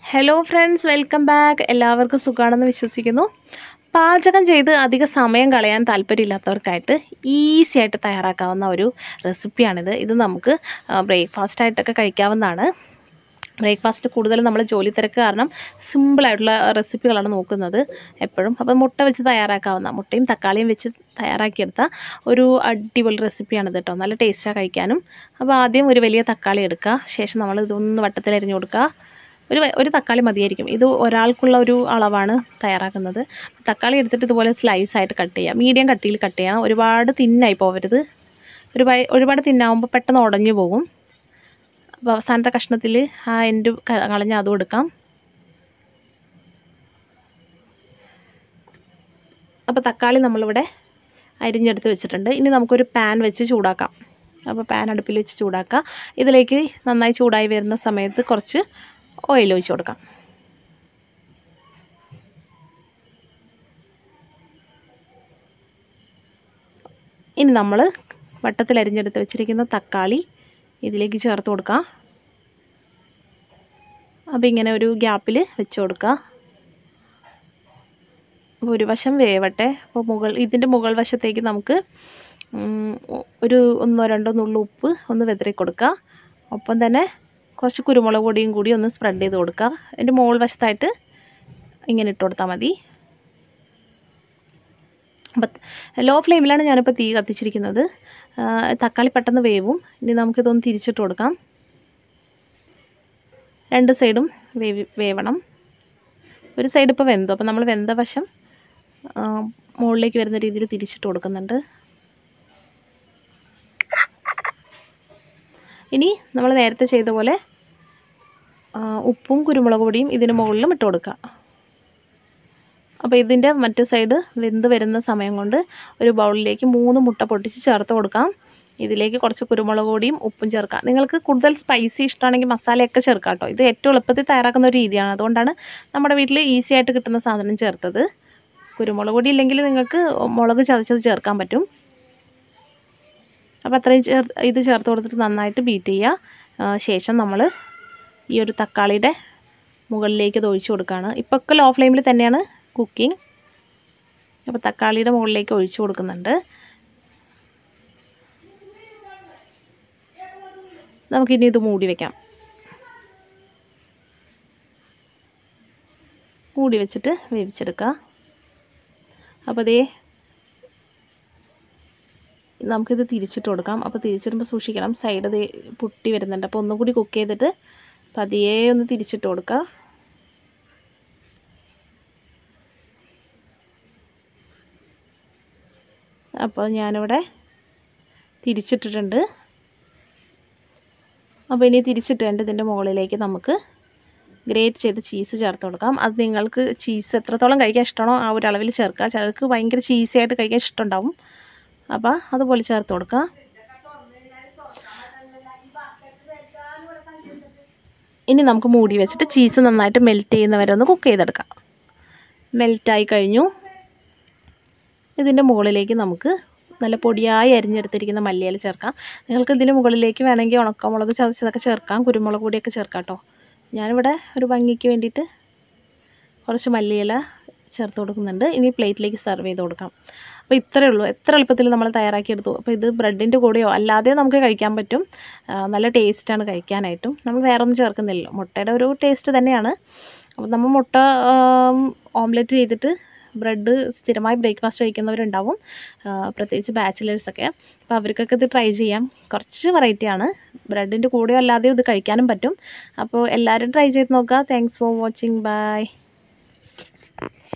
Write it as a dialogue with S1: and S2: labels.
S1: hello friends welcome back എല്ലാവർക്കും സുഖമാണെന്ന് വിശ്വസിക്കുന്നു പാചകം ചെയ്ത് അധിക സമയം കളയാൻ താല്പര്യമില്ലാത്തവർക്കായിട്ട് ഈസി ആയിട്ട് തയ്യാറാക്കാവുന്ന ഒരു റെസിപ്പിയാണിത് ഇത് നമുക്ക് ബ്രേക്ക്ഫാസ്റ്റ് ആയിട്ടൊക്കെ കഴിക്കാവുന്നതാണ് ബ്രേക്ക്ഫാസ്റ്റ് കൂടുതൽ നമ്മൾ ജോലി തിരക്ക് കാരണം സിമ്പിളായിട്ടുള്ള റെസിപ്പികളാണ് നോക്കുന്നത് എപ്പോഴും അപ്പോൾ മുട്ട വെച്ച് തയ്യാറാക്കാവുന്ന മുട്ടയും തക്കാളിയും വെച്ച് തയ്യാറാക്കിയെടുത്ത ഒരു അടിപൊളി റെസിപ്പിയാണിത് കേട്ടോ നല്ല ടേസ്റ്റാണ് കഴിക്കാനും അപ്പോൾ ആദ്യം ഒരു വലിയ തക്കാളി എടുക്കുക ശേഷം നമ്മൾ ഇതൊന്ന് വട്ടത്തിൽ അരിഞ്ഞു കൊടുക്കുക ഒരു വ- ഒരു തക്കാളി മതിയായിരിക്കും ഇത് ഒരാൾക്കുള്ള ഒരു അളവാണ് തയ്യാറാക്കുന്നത് തക്കാളി എടുത്തിട്ട് ഇതുപോലെ സ്ലൈസ് ആയിട്ട് കട്ട് ചെയ്യുക മീഡിയം കട്ടിയിൽ കട്ട് ചെയ്യണം ഒരുപാട് തിന്നായി പോകരുത് ഒരു വയ- ഒരുപാട് തിന്നാവുമ്പോൾ പെട്ടെന്ന് ഉടഞ്ഞു പോകും അപ്പോൾ അവസാനത്തെ കഷ്ണത്തിൽ ആ എൻ്റെ കളഞ്ഞ് അതും എടുക്കാം അപ്പോൾ തക്കാളി നമ്മളിവിടെ അരിഞ്ഞെടുത്ത് വെച്ചിട്ടുണ്ട് ഇനി നമുക്കൊരു പാൻ വെച്ച് ചൂടാക്കാം അപ്പോൾ പാൻ അടുപ്പിൽ വെച്ച് ചൂടാക്കാം ഇതിലേക്ക് നന്നായി ചൂടായി വരുന്ന സമയത്ത് കുറച്ച് ഓയിൽ ഒഴിച്ച് കൊടുക്കാം ഇനി നമ്മൾ വട്ടത്തിൽ അരിഞ്ഞെടുത്ത് വെച്ചിരിക്കുന്ന തക്കാളി ഇതിലേക്ക് ചേർത്ത് കൊടുക്കാം അപ്പോൾ ഇങ്ങനെ ഒരു ഗ്യാപ്പിൽ വെച്ച് കൊടുക്കുക അപ്പോൾ ഒരു വശം വേവട്ടെ അപ്പോൾ മുകൾ ഇതിൻ്റെ മുകൾ വശത്തേക്ക് നമുക്ക് ഉം, ഒരു ഒന്നോ രണ്ടോ നുള്ളു ഉപ്പ് ഒന്ന് വെതറി കൊടുക്കുക ഒപ്പം തന്നെ കുറച്ച് കുരുമുളക് പൊടിയും കൂടി ഒന്ന് സ്പ്രെഡ് ചെയ്ത് കൊടുക്കുക അതിൻ്റെ മുകൾ വശത്തായിട്ട് ഇങ്ങനെ ഇട്ട് കൊടുത്താൽ മതി അപ്പം ലോ ഫ്ലെയിമിലാണ് ഞാനിപ്പോൾ തീ കത്തിച്ചിരിക്കുന്നത് ആ, തക്കാളി പെട്ടെന്ന് വേവും ഇനി നമുക്കിതൊന്ന് തിരിച്ചിട്ട് കൊടുക്കാം രണ്ട് സൈഡും വേവി വേവണം ഒരു സൈഡ് ഇപ്പോൾ വെന്തു അപ്പോൾ നമ്മൾ വെന്ത വശം ആ, മുകളിലേക്ക് വരുന്ന രീതിയിൽ തിരിച്ചിട്ട് കൊടുക്കുന്നുണ്ട് ഇനി നമ്മൾ നേരത്തെ ചെയ്ത പോലെ ആ, ഉപ്പും കുരുമുളക് പൊടിയും ഇതിന് മുകളിലും ഇട്ട് കൊടുക്കുക അപ്പോൾ ഇതിൻ്റെ മറ്റു സൈഡ് വെന്ത് വരുന്ന സമയം കൊണ്ട് ഒരു ബൗളിലേക്ക് മൂന്ന് മുട്ട പൊട്ടിച്ച് ചേർത്ത് കൊടുക്കാം ഇതിലേക്ക് കുറച്ച് കുരുമുളക് പൊടിയും ഉപ്പും ചേർക്കാം നിങ്ങൾക്ക് കൂടുതൽ സ്പൈസി ഇഷ്ടമാണെങ്കിൽ മസാലയൊക്കെ ചേർക്കാം കേട്ടോ ഇത് ഏറ്റവും എളുപ്പത്തിൽ തയ്യാറാക്കുന്ന ഒരു രീതിയാണ് അതുകൊണ്ടാണ് നമ്മുടെ വീട്ടിൽ ഈസി ആയിട്ട് കിട്ടുന്ന സാധനം ചേർത്തത് കുരുമുളക് പൊടി ഇല്ലെങ്കിൽ നിങ്ങൾക്ക് മുളക് ചതച്ചത് ചേർക്കാൻ പറ്റും അപ്പോൾ അത്രയും ചേർ ഇത് ചേർത്ത് കൊടുത്തിട്ട് നന്നായിട്ട് ബീറ്റ് ചെയ്യുക ആ, ശേഷം നമ്മൾ ഈ ഒരു തക്കാളിയുടെ മുകളിലേക്ക് ഇത് ഒഴിച്ചു കൊടുക്കുകയാണ് ഇപ്പോൾ ഒക്കെ ലോ ഫ്ലെയിമിൽ തന്നെയാണ് കുക്കിംഗ് അപ്പോൾ തക്കാളിയുടെ മുകളിലേക്ക് ഒഴിച്ചു കൊടുക്കുന്നുണ്ട് നമുക്കിനി ഇത് മൂടി വയ്ക്കാം മൂടി വെച്ചിട്ട് വേവിച്ചെടുക്കുക അപ്പോൾ അതേ നമുക്കിത് തിരിച്ചിട്ട് കൊടുക്കാം അപ്പോൾ തിരിച്ചിടുമ്പോൾ സൂക്ഷിക്കണം സൈഡ് ദേ പൊട്ടി വരുന്നുണ്ട് അപ്പോൾ ഒന്നും കൂടി കുക്ക് ചെയ്തിട്ട് പതിയെ ഒന്ന് തിരിച്ചിട്ട് കൊടുക്കുക അപ്പോൾ ഞാനിവിടെ തിരിച്ചിട്ടിട്ടുണ്ട് അപ്പോൾ ഇനി തിരിച്ചിട്ടുണ്ട് ഇതിൻ്റെ മുകളിലേക്ക് നമുക്ക് ഗ്രേറ്റ് ചെയ്ത് ചീസ് ചേർത്ത് കൊടുക്കാം അത് നിങ്ങൾക്ക് ചീസ് എത്രത്തോളം കഴിക്കാൻ ഇഷ്ടമാണോ ആ ഒരു അളവിൽ ചേർക്കുക ചിലർക്ക് ഭയങ്കര ചീസി ആയിട്ട് കഴിക്കാൻ ഇഷ്ടമുണ്ടാവും അപ്പോൾ അതുപോലെ ചേർത്ത് കൊടുക്കുക ഇനി നമുക്ക് മൂടി വെച്ചിട്ട് ചീസ് നന്നായിട്ട് മെൽറ്റ് ചെയ്യുന്നവരെ ഒന്ന് കുക്ക് ചെയ്തെടുക്കാം മെൽറ്റായി കഴിഞ്ഞു ഇതിൻ്റെ മുകളിലേക്ക് നമുക്ക് നല്ല പൊടിയായി അരിഞ്ഞെടുത്തിരിക്കുന്ന മല്ലിയില ചേർക്കാം നിങ്ങൾക്ക് ഇതിന് മുകളിലേക്ക് വേണമെങ്കിൽ ഉണക്കമുളക് ചതച്ചതൊക്കെ ചേർക്കാം കുരുമുളക് പൊടിയൊക്കെ ചേർക്കാം കേട്ടോ ഞാനിവിടെ ഒരു ഭംഗിക്ക് വേണ്ടിയിട്ട് കുറച്ച് മല്ലിയില ചേർത്ത് കൊടുക്കുന്നുണ്ട് ഇനി പ്ലേറ്റിലേക്ക് സെർവ് ചെയ്ത് കൊടുക്കാം അപ്പോൾ ഇത്രയേ ഉള്ളൂ എത്ര എളുപ്പത്തിൽ നമ്മൾ തയ്യാറാക്കിയെടുത്തു അപ്പോൾ ഇത് ബ്രെഡിൻ്റെ കൂടെയോ അല്ലാതെയോ നമുക്ക് കഴിക്കാൻ പറ്റും ആ, നല്ല ടേസ്റ്റാണ് കഴിക്കാനായിട്ടും നമ്മൾ വേറെ ഒന്നും ചേർക്കുന്നില്ലല്ലോ മുട്ടയുടെ ഒരു ടേസ്റ്റ് തന്നെയാണ് അപ്പോൾ നമ്മൾ മുട്ട ഓംലെറ്റ് ചെയ്തിട്ട് ബ്രെഡ് സ്ഥിരമായി ബ്രേക്ക്ഫാസ്റ്റ് കഴിക്കുന്നവരുണ്ടാവും ആ, പ്രത്യേകിച്ച് ബാച്ചിലേഴ്സൊക്കെ അപ്പോൾ അവർക്കൊക്കെ ഇത് ട്രൈ ചെയ്യാം കുറച്ച് വെറൈറ്റിയാണ് ബ്രെഡിൻ്റെ കൂടെയോ അല്ലാതെയോ ഇത് കഴിക്കാനും പറ്റും അപ്പോൾ എല്ലാവരും ട്രൈ ചെയ്ത് നോക്കുക താങ്ക്സ് ഫോർ വാച്ചിങ് ബൈ